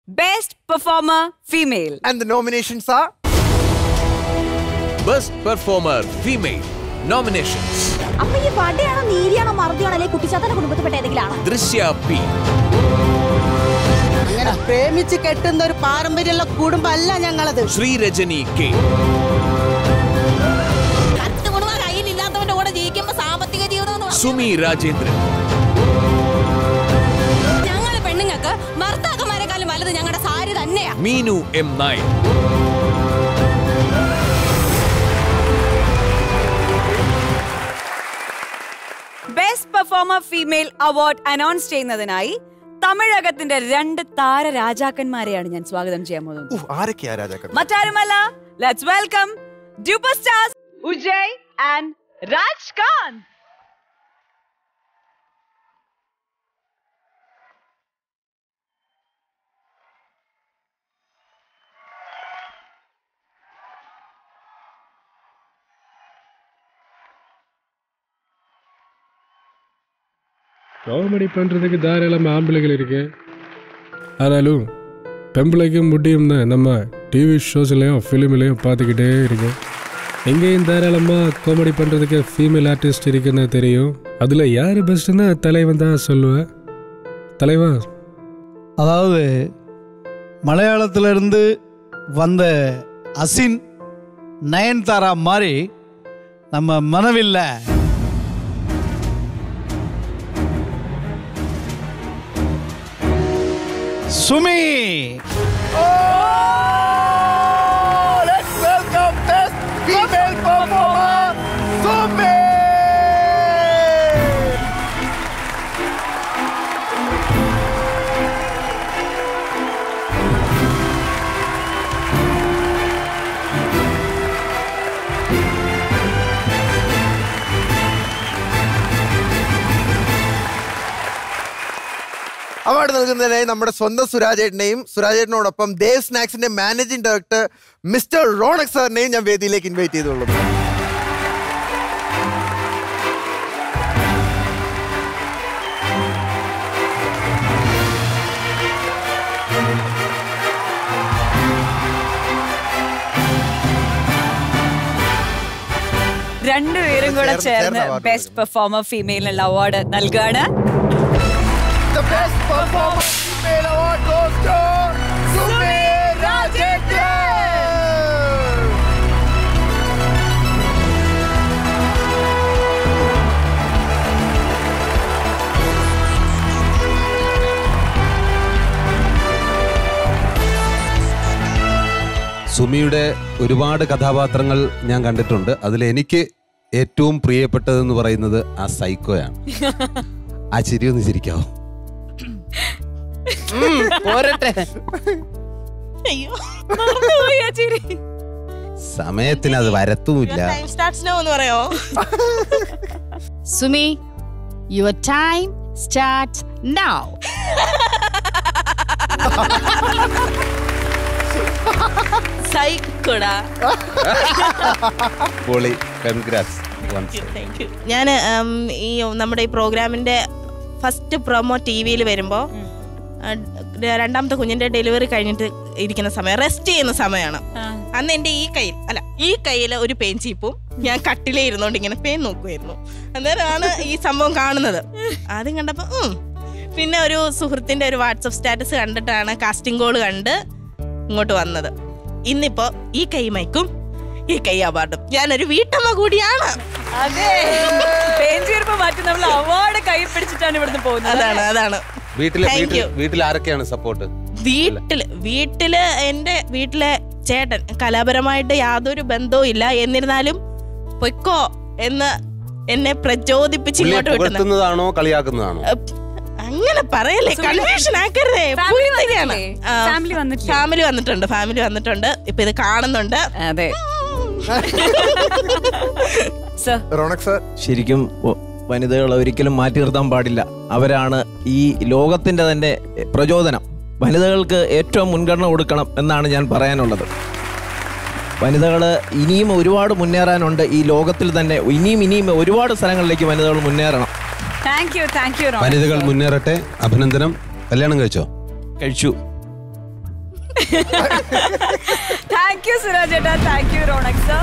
Best Performer Female. And the nominations are best performer female nominations അപ്പൊ ഈ വടയാണോ നീരിയാണോ മറുതിയാണോ അല്ലെങ്കിൽ കുട്ടിച്ചാത്തന്റെ കുടുംബത്തിൽപ്പെട്ട ഏതെങ്കിലും ആണോ ദൃശ്യ പി അങ്ങനെ പ്രേമിച്ച് കെട്ടുന്ന ഒരു പാരമ്പര്യമുള്ള കുടുംബമല്ല ഞങ്ങളത് ശ്രീരജനി കെ കത്ത് കൊടുവാ കയ്യിലില്ലാത്തവന്റെ കൂടെ ജീവിക്കുമ്പോ സാമ്പത്തിക ജീവിതം എന്ന് പറഞ്ഞാ സുമി രാജേന്ദ്രൻ ഞങ്ങള് പെണ്ണുങ്ങൾക്ക് ഭർത്താക്കന്മാരെക്കാളും വലുത് ഞങ്ങളുടെ സാരി തന്നെയാ Meenu M Nair best performer female award announce ചെയ്യുന്നതിനായി തമിഴകത്തിന്റെ രണ്ട് താര രാജാക്കന്മാരെയാണ് ഞാൻ സ്വാഗതം ചെയ്യാൻ പോകുന്നത് ഉഫ്, ആരൊക്കെയാ രാജാക്കൾ മറ്റാരുമല്ല let's welcome duper stars Ujay and Raj Khan comedy பண்ணுறதுக்கு தாராளமாக ஆம்பளைகள் இருக்கு ஆனாலும் பெம்பளைக்கும் முடியும்னு நம்ம டிவி ஷோஸ்லையும் ஃபிலிம்லையும் பார்த்துக்கிட்டே இருக்கோம் எங்கேயும் தாராளமாக காமெடி பண்ணுறதுக்கு ஃபீமேல் ஆர்டிஸ்ட் இருக்குன்னு தெரியும் அதில் யார் பெஸ்ட்டுன்னு தலைவன் தான் சொல்லுவேன் தலைவா அதாவது மலையாளத்திலிருந்து வந்த அசின் நயன்தாரா மாதிரி நம்ம மனவில்ல Sumi let's welcome best female performer, Sumi! Award നൽകുന്നതിനായി നമ്മുടെ സ്വന്തം സുരാജേട്ടനെയും സുരാജേട്ടനോടൊപ്പം ദേവ് സ്നാക്സിന്റെ മാനേജിംഗ് ഡയറക്ടർ മിസ്റ്റർ റോണക് സാറിനെയും ഞാൻ വേദിയിലേക്ക് ഇൻവൈറ്റ് ചെയ്തുള്ളൂ രണ്ടുപേരും കൂടെ ചേർന്ന് ചേർന്ന് ചേർന്ന് award ബെസ്റ്റ് പെർഫോമർ ഫീമെയിലിനുള്ള അവാർഡ് നൽകുകയാണ് The best performer female award goes to Sumi Rajendran! സുമിയുടെ ഒരുപാട് കഥാപാത്രങ്ങൾ ഞാൻ കണ്ടിട്ടുണ്ട് അതിൽ എനിക്ക് ഏറ്റവും പ്രിയപ്പെട്ടതെന്ന് പറയുന്നത് ആ സൈക്കോയാണ് ആ ചിരി ഒന്ന് ചിരിക്കാവോ പോരട്ടെ അയ്യോ മറന്നുപോയി ആ ചിരി. സമയത്തിന് അത് വരത്തുമില്ല ടൈം സ്റ്റാർട്ട്സ് നോ എന്ന് പറയോ Sumi, your time starts now. സൈക്കോടാ പൊളി കൺഗ്രാസ് താങ്ക് യു ഞാൻ ഈ നമ്മുടെ ഈ പ്രോഗ്രാമിന്റെ ഫസ്റ്റ് പ്രൊമോ ടി വിയിൽ വരുമ്പോൾ രണ്ടാമത്തെ കുഞ്ഞിന്റെ ഡെലിവറി കഴിഞ്ഞിട്ട് ഇരിക്കുന്ന സമയം റെസ്റ്റ് ചെയ്യുന്ന സമയമാണ് അന്ന് എൻ്റെ ഈ കയ്യിൽ അല്ല ഈ കയ്യിൽ ഒരു പെയിൻ ചീപ്പും ഞാൻ കട്ടിലേ ഇരുന്നോണ്ട് ഇങ്ങനെ പെയിൻ നോക്കുമായിരുന്നു അന്നേരമാണ് ഈ സംഭവം കാണുന്നത് ആദ്യം കണ്ടപ്പോൾ ഉം. പിന്നെ ഒരു സുഹൃത്തിന്റെ ഒരു വാട്സപ്പ് സ്റ്റാറ്റസ് കണ്ടിട്ടാണ് കാസ്റ്റിംഗ് കോൾ കണ്ട് ഇങ്ങോട്ട് വന്നത് ഇന്നിപ്പോ ഈ കൈ മൈക്കും ഈ കൈ അവാർഡും ഞാനൊരു വീട്ടമ്മ കൂടിയാണ് അതെ പേഞ്ചീർപ്പ് മാറ്റി നമ്മൾ അവാർഡ് കൈ പിടിച്ചിട്ടാണ് ഇവിടുന്ന് പോകുന്നത് അതാണ് അതാണ് വീട്ടിലെ Thank വീട്ടിൽ you. വീട്ടിൽ ആരൊക്കെയാണ് സപ്പോർട്ട് വീട്ടില് വീട്ടില് എന്റെ വീട്ടിലെ ചേട്ടൻ കലാപരമായിട്ട് യാതൊരു ബന്ധവും ഇല്ല എന്നിരുന്നാലും പൊയ്ക്കോ എന്ന് എന്നെ പ്രചോദിപ്പിച്ച് ഇങ്ങോട്ട് വിട്ടുന്നത് പുകഴ്ത്തുന്നതാണോ കളിയാക്കുന്നതാണോ അങ്ങനെ പറയല്ലേ കൺഫ്യൂഷൻ ആക്കരുതേ Family പൂർത്തിയാണ്. വന്നിട്ടില്ലേ? ആ, Family വന്നിട്ടില്ലേ? ഫാമിലി വന്നിട്ടുണ്ട് ഫാമിലി വന്നിട്ടുണ്ട് ഇപ്പൊ ഇത് കാണുന്നുണ്ട് അതെ സർ റോണക് സാർ ശരിക്കും ഒ- വനിതകളെ ഒരിക്കലും മാറ്റി നിർത്താൻ പാടില്ല അവരാണ് ഈ ലോകത്തിന്റെ തന്നെ പ്രചോദനം വനിതകൾക്ക് ഏറ്റവും മുൻഗണന കൊടുക്കണം എന്നാണ് ഞാൻ പറയാനുള്ളത് വനിതകൾ ഇനിയും ഒരുപാട് മുന്നേറാനുണ്ട് ഈ ലോകത്തിൽ തന്നെ ഇനിയും ഇനിയും ഒരുപാട് സ്ഥലങ്ങളിലേക്ക് വനിതകൾ മുന്നേറണം താങ്ക് യു താങ്ക് യു വനിതകൾ മുന്നേറട്ടെ അഭിനന്ദനം കല്യാണം കഴിച്ചോ കഴിച്ചു താങ്ക് യു സുരാജ് ഏട്ടാ താങ്ക് യു റോണക് സർ